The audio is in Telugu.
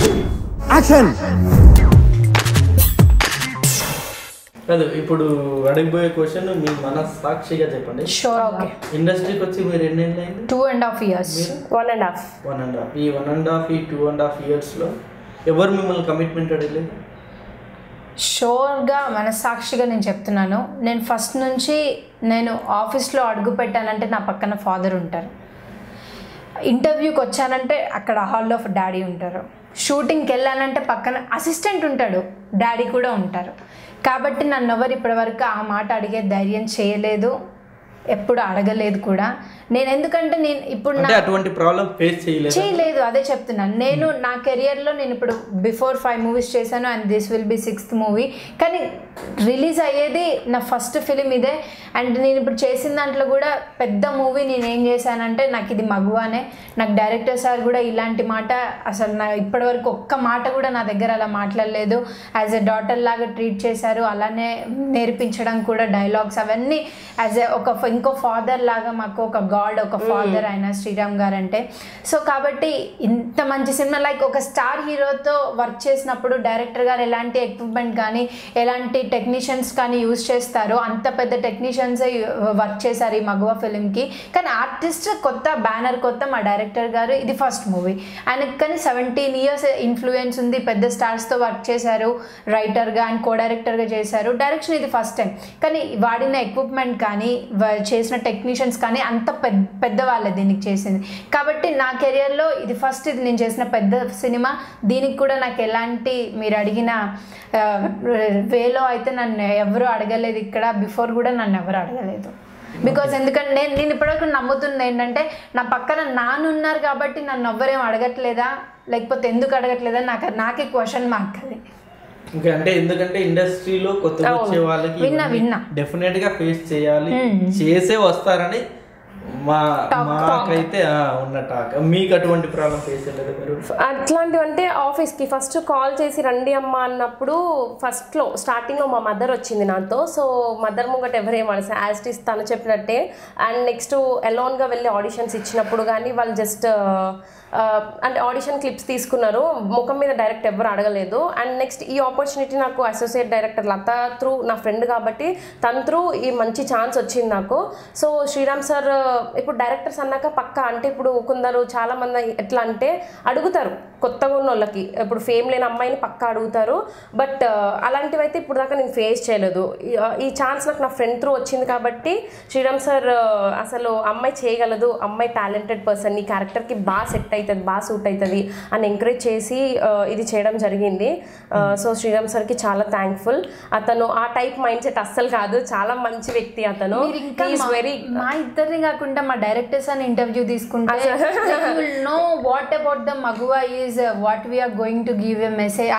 యాక్షన్ కాదు ఇప్పుడు అడగబోయే క్వశ్చన్ మీ మనస్సాక్షిగా చెప్పండి షూర్ ఇండస్ట్రీకి వచ్చి మీరు ఎన్ని అయింది two and half years one and half one and half ఈ వన్ అండ్ హాఫ్ ఈ టూ అండ్ హాఫ్ ఇయర్స్లో ఎవరు మిమ్మల్ని కమిట్మెంట్ అడగలేదు షోర్గా మనస్సాక్షిగా నేను చెప్తున్నాను నేను ఫస్ట్ నుంచి నేను ఆఫీస్లో అడుగు పెట్టానంటే నా పక్కన ఫాదర్ ఉంటారు ఇంటర్వ్యూకి వచ్చానంటే అక్కడ హాల్ ఆఫ్ డాడీ ఉంటారు షూటింగ్కి వెళ్ళానంటే పక్కన అసిస్టెంట్ ఉంటాడు డాడీ కూడా ఉంటారు కాబట్టి నన్ను ఎవరు ఇప్పటివరకు ఆ మాట అడిగే ధైర్యం చేయలేదు ఎప్పుడు అడగలేదు కూడా నేను ఎందుకంటే నేను ఇప్పుడు నా అంటే అటువంటి ప్రాబ్లం ఫేస్ చేయలేదు చేయలేదు అదే చెప్తున్నాను నేను నా కెరియర్లో నేను ఇప్పుడు బిఫోర్ ఫైవ్ మూవీస్ చేశాను and this will be sixth movie కానీ రిలీజ్ అయ్యేది నా ఫస్ట్ ఫిలిం ఇదే అండ్ నేను ఇప్పుడు చేసిన దాంట్లో కూడా పెద్ద మూవీ నేను ఏం చేశానంటే నాకు ఇది మగువానే నాకు డైరెక్టర్ సార్ కూడా ఇలాంటి మాట అసలు నా ఇప్పటివరకు ఒక్క మాట కూడా నా దగ్గర అలా మాట్లాడలేదు యాజ్ ఎ డాటర్ లాగా ట్రీట్ చేశారు అలానే నేర్పించడం కూడా డైలాగ్స్ అవన్నీ యాజ్ ఎ ఒక ఇంకో ఫాదర్ లాగా మాకు ఒక గాడ్ ఒక ఫాదర్ ఆయన శ్రీరామ్ గారు అంటే సో కాబట్టి ఇంత మంచి సినిమా లైక్ ఒక స్టార్ హీరోతో వర్క్ చేసినప్పుడు డైరెక్టర్ గారు ఎలాంటి ఎక్విప్మెంట్ కానీ ఎలాంటి టెక్నీషియన్స్ కానీ యూజ్ చేస్తారో అంత పెద్ద టెక్నీషియన్సే వర్క్ చేశారు ఈ మగువ ఫిలింకి కానీ ఆర్టిస్ట్ కొత్త బ్యానర్ కొత్త మా డైరెక్టర్ గారు ఇది ఫస్ట్ మూవీ ఆయనకి కానీ సెవెంటీన్ ఇయర్స్ ఇన్ఫ్లుయెన్స్ ఉంది పెద్ద స్టార్స్తో వర్క్ చేశారు రైటర్గా అండ్ కో డైరెక్టర్గా చేశారు డైరెక్షన్ ఇది ఫస్ట్ టైం కానీ వాడిన ఎక్విప్మెంట్ కానీ వా- చేసిన టెక్నీషియన్స్ కానీ అంత పెద్ద పెద్దవాళ్ళే దీనికి చేసింది కాబట్టి నా కెరియర్లో ఇది ఫస్ట్ ఇది నేను చేసిన పెద్ద సినిమా దీనికి కూడా నాకు ఎలాంటి మీరు అడిగిన వేలో అయితే నన్ను ఎవరు అడగలేదు ఇక్కడ బిఫోర్ కూడా నన్ను ఎవరు అడగలేదు బికాజ్ ఎందుకంటే నేను నేను ఇప్పటివరకు నమ్ముతుంది ఏంటంటే నా పక్కన నాన్న ఉన్నారు కాబట్టి నన్ను ఎవ్వరేం అడగట్లేదా లేకపోతే ఎందుకు అడగట్లేదా నాకు నాకే క్వశ్చన్ మార్క్ అది ఇంకా అంటే ఎందుకంటే ఇండస్ట్రీలో కొత్తగా వచ్చే వాళ్ళకి విన్నా, విన్నా. డెఫినెట్ గా ఫేస్ చేయాలి చేసే వస్తారని మా మాకైతే ఆ, ఉన్న టాక్ మీకు అటువంటి ప్రాబ్లం ఫేస్ చేయలేదు మీరు అట్లాంటివి అంటే ఆఫీస్కి ఫస్ట్ కాల్ చేసి రండి అమ్మ అన్నప్పుడు ఫస్ట్లో స్టార్టింగ్లో మా మదర్ వచ్చింది నాతో సో మదర్ ముంగట ఎవరేం అడిసా యాజ్ తను చెప్పినట్టే అండ్ నెక్స్ట్ ఎలోన్గా వెళ్ళి ఆడిషన్స్ ఇచ్చినప్పుడు కానీ వాళ్ళు జస్ట్ అంటే ఆడిషన్ క్లిప్స్ తీసుకున్నారు ముఖం మీద డైరెక్ట్ ఎవరు అడగలేదు అండ్ నెక్స్ట్ ఈ ఆపర్చునిటీ నాకు అసోసియేట్ డైరెక్టర్ లత త్రూ నా ఫ్రెండ్ కాబట్టి తన త్రూ ఈ మంచి ఛాన్స్ వచ్చింది నాకు సో శ్రీరామ్ సార్ ఇప్పుడు డైరెక్టర్స్ అన్నాక పక్క అంటే ఇప్పుడు కొందరు చాలా మంది ఎట్లా అంటే అడుగుతారు కొత్తగా ఉన్న వాళ్ళకి ఇప్పుడు ఫేమ్ లేని అమ్మాయిని పక్క అడుగుతారు బట్ అలాంటివి అయితే ఇప్పుడు దాకా నేను ఫేస్ చేయలేదు ఈ- ఈ ఛాన్స్ నాకు నా ఫ్రెండ్ త్రూ వచ్చింది కాబట్టి శ్రీరామ్ సార్ అసలు అమ్మాయి చేయగలదు అమ్మాయి టాలెంటెడ్ పర్సన్ ఈ క్యారెక్టర్కి బాగా సెట్ అవుతుంది బాగా సూట్ అవుతుంది అని ఎంకరేజ్ చేసి ఆ, ఇది చేయడం జరిగింది సో శ్రీరామ్ సార్కి చాలా థ్యాంక్ఫుల్ అతను ఆ టైప్ మైండ్ సెట్ అస్సలు కాదు చాలా మంచి వ్యక్తి అతను మీరు ఇంకా ఈజ్ మా- వెరీ మా ఇద్దరిని కాకుండా మా డైరెక్టర్స్ అని ఇంటర్వ్యూ తీసుకుంటే no what about the Maguva is what we are going to give a message